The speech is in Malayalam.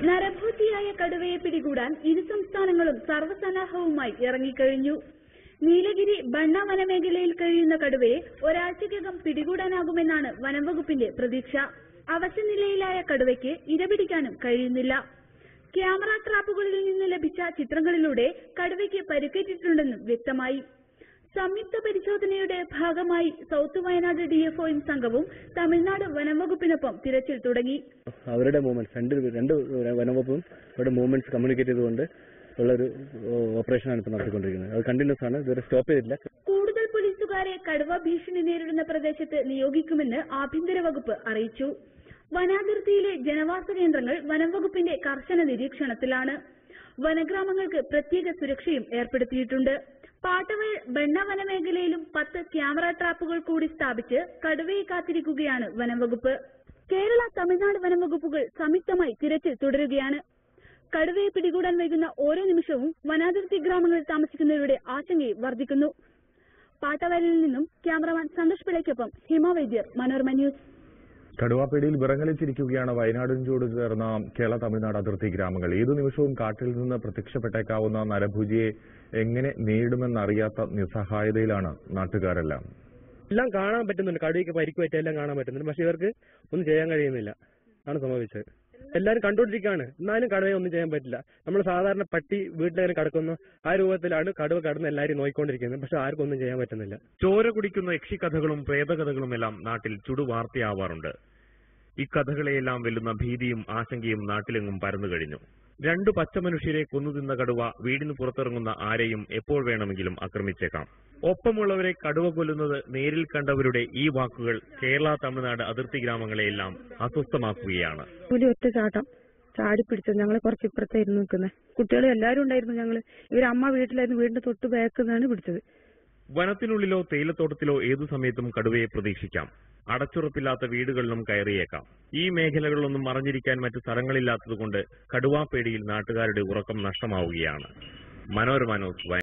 നരഭോജിയായ കടുവയെ പിടികൂടാൻ ഇരു സംസ്ഥാനങ്ങളും സർവ്വസന്നാഹവുമായി ഇറങ്ങിക്കഴിഞ്ഞു നീലഗിരി ബണ്ണ വനമേഖലയിൽ കഴിയുന്ന കടുവയെ ഒരാഴ്ചയ്ക്കകം പിടികൂടാനാകുമെന്നാണ് വനംവകുപ്പിന്റെ പ്രതീക്ഷ അവശനിലയിലായ കടുവയ്ക്ക് ഇരപിടിക്കാനും കഴിയുന്നില്ല ക്യാമറ ട്രാപ്പുകളിൽ നിന്ന് ലഭിച്ച ചിത്രങ്ങളിലൂടെ കടുവയ്ക്ക് പരിക്കേറ്റിട്ടുണ്ടെന്നും വ്യക്തമായി സംയുക്ത പരിശോധനയുടെ ഭാഗമായി സൌത്ത് വയനാട് ഡിഎഫ്ഒയും സംഘവും തമിഴ്നാട് വനംവകുപ്പിനൊപ്പം തിരച്ചിൽ തുടങ്ങി അവരുടെ മൂവ്മെന്റ്സ് രണ്ട് രണ്ട് വനവകുപ്പും അവരുടെ മൂവ്മെന്റ്സ് കമ്മ്യൂണിക്കേറ്റ് ചെയ്തുകൊണ്ട് ഉള്ളൊരു ഓപ്പറേഷനാണ് ഇപ്പോൾ നടത്തിക്കൊണ്ടിരിക്കുന്നത് അത് കണ്ടിന്യൂസ് ആണ് ഇതുവരെ സ്റ്റോപ്പ് ചെയ്തിട്ടില്ല കൂടുതൽ പോലീസുകാരെ കടുവ ഭീഷണി നേരിടുന്ന പ്രദേശത്ത് നിയോഗിക്കുമെന്ന് ആഭ്യന്തര വകുപ്പ് അറിയിച്ചു വനാതിർത്തിയിലെ ജനവാസ കേന്ദ്രങ്ങൾ വനംവകുപ്പിന്റെ കർശന നിരീക്ഷണത്തിലാണ് വനഗ്രാമങ്ങൾക്ക് പ്രത്യേക സുരക്ഷയും ഏർപ്പെടുത്തിയിട്ടുണ്ട് പാട്ടവൾ ബെണ്ണ വനമേഖലയിലും പത്ത് ക്യാമറ ട്രാപ്പുകൾ കൂടി സ്ഥാപിച്ച് കടുവയെ കാത്തിരിക്കുകയാണ് വനംവകുപ്പ് കേരള തമിഴ്നാട് വനംവകുപ്പുകൾ സംയുക്തമായി തിരച്ചിൽ തുടരുകയാണ് കടുവയെ പിടികൂടാൻ വൈകുന്ന ഓരോ നിമിഷവും വനാതിർത്തി ഗ്രാമങ്ങളിൽ താമസിക്കുന്നവരുടെ ആശങ്കയും വർദ്ധിക്കുന്നു പാട്ടവലിൽ നിന്നും ക്യാമറമാൻ സന്തോഷ് പിള്ളയ്ക്കൊപ്പം ഹിമ വൈദ്യർ മനോരമ ന്യൂസ് കടുവാപ്പേടിയിൽ വിറങ്ങലിച്ചിരിക്കുകയാണ് വയനാടിനോട് ചേർന്ന കേരള തമിഴ്നാട് അതിർത്തി ഗ്രാമങ്ങൾ ഏതു നിമിഷവും കാട്ടിൽ നിന്ന് പ്രത്യക്ഷപ്പെട്ടേക്കാവുന്ന നരഭുജിയെ എങ്ങനെ നേരിടുമെന്നറിയാത്ത നിസ്സഹായതയിലാണ് നാട്ടുകാരെല്ലാം എല്ലാം കാണാൻ പറ്റുന്നുണ്ട് കടുവയ്ക്ക് പരിക്ക് പറ്റിയ എല്ലാം കാണാൻ പറ്റുന്നുണ്ട് പക്ഷെ ഇവർക്ക് ഒന്നും ചെയ്യാൻ കഴിയുന്നില്ല ആണ് സംഭവിച്ചത് എല്ലാവരും കണ്ടുകൊണ്ടിരിക്കുകയാണ് എന്നാലും കടുവയെ ഒന്നും ചെയ്യാൻ പറ്റില്ല നമ്മൾ സാധാരണ പട്ടി വീട്ടിലെങ്ങനെ കിടക്കുന്നു ആ രൂപത്തിലാണ് കടുവ കടന്ന് എല്ലാവരും നോക്കിക്കൊണ്ടിരിക്കുന്നത് പക്ഷെ ആർക്കും ഒന്നും ചെയ്യാൻ പറ്റുന്നില്ല ചോര കുടിക്കുന്ന യക്ഷിക്കഥകളും പ്രേതകഥകളും എല്ലാം നാട്ടിൽ ചുടുവാർത്തയാവാറുണ്ട് ഇക്കഥകളെയെല്ലാം വെല്ലുന്ന ഭീതിയും ആശങ്കയും നാട്ടിലെങ്ങും പരന്നു കഴിഞ്ഞു രണ്ടു പച്ചമനുഷ്യരെ കൊന്നുതിന്ന കടുവ വീടിന് പുറത്തിറങ്ങുന്ന ആരെയും എപ്പോൾ വേണമെങ്കിലും ആക്രമിച്ചേക്കാം ഒപ്പമുള്ളവരെ കടുവ കൊല്ലുന്നത് നേരിൽ കണ്ടവരുടെ ഈ വാക്കുകൾ കേരള തമിഴ്നാട് അതിർത്തി ഗ്രാമങ്ങളെയെല്ലാം അസ്വസ്ഥമാക്കുകയാണ് പുലി ഒറ്റ ചാട്ടം ചാടി പിടിച്ചത് ഞങ്ങൾ കുറച്ച് ഇപ്പുറത്തായിരുന്നു നിൽക്കുന്നത് കുട്ടികളും എല്ലാവരും ഉണ്ടായിരുന്നു ഞങ്ങള് ഇവര് അമ്മ വീട്ടിലായിരുന്നു വീടിന്റെ തൊട്ട് ബാക്കിന്നാണ് പിടിച്ചത് വനത്തിനുള്ളിലോ തേയിലത്തോട്ടത്തിലോ ഏതു സമയത്തും കടുവയെ പ്രതീക്ഷിക്കാം അടച്ചുറപ്പില്ലാത്ത വീടുകളിലും കയറിയേക്കാം ഈ മേഖലകളിലൊന്നും മറഞ്ഞിരിക്കാൻ മറ്റു സ്ഥലങ്ങളില്ലാത്തതുകൊണ്ട് കടുവാപ്പേടിയിൽ നാട്ടുകാരുടെ ഉറക്കം നഷ്ടമാവുകയാണ് മനോരമ ന്യൂസ്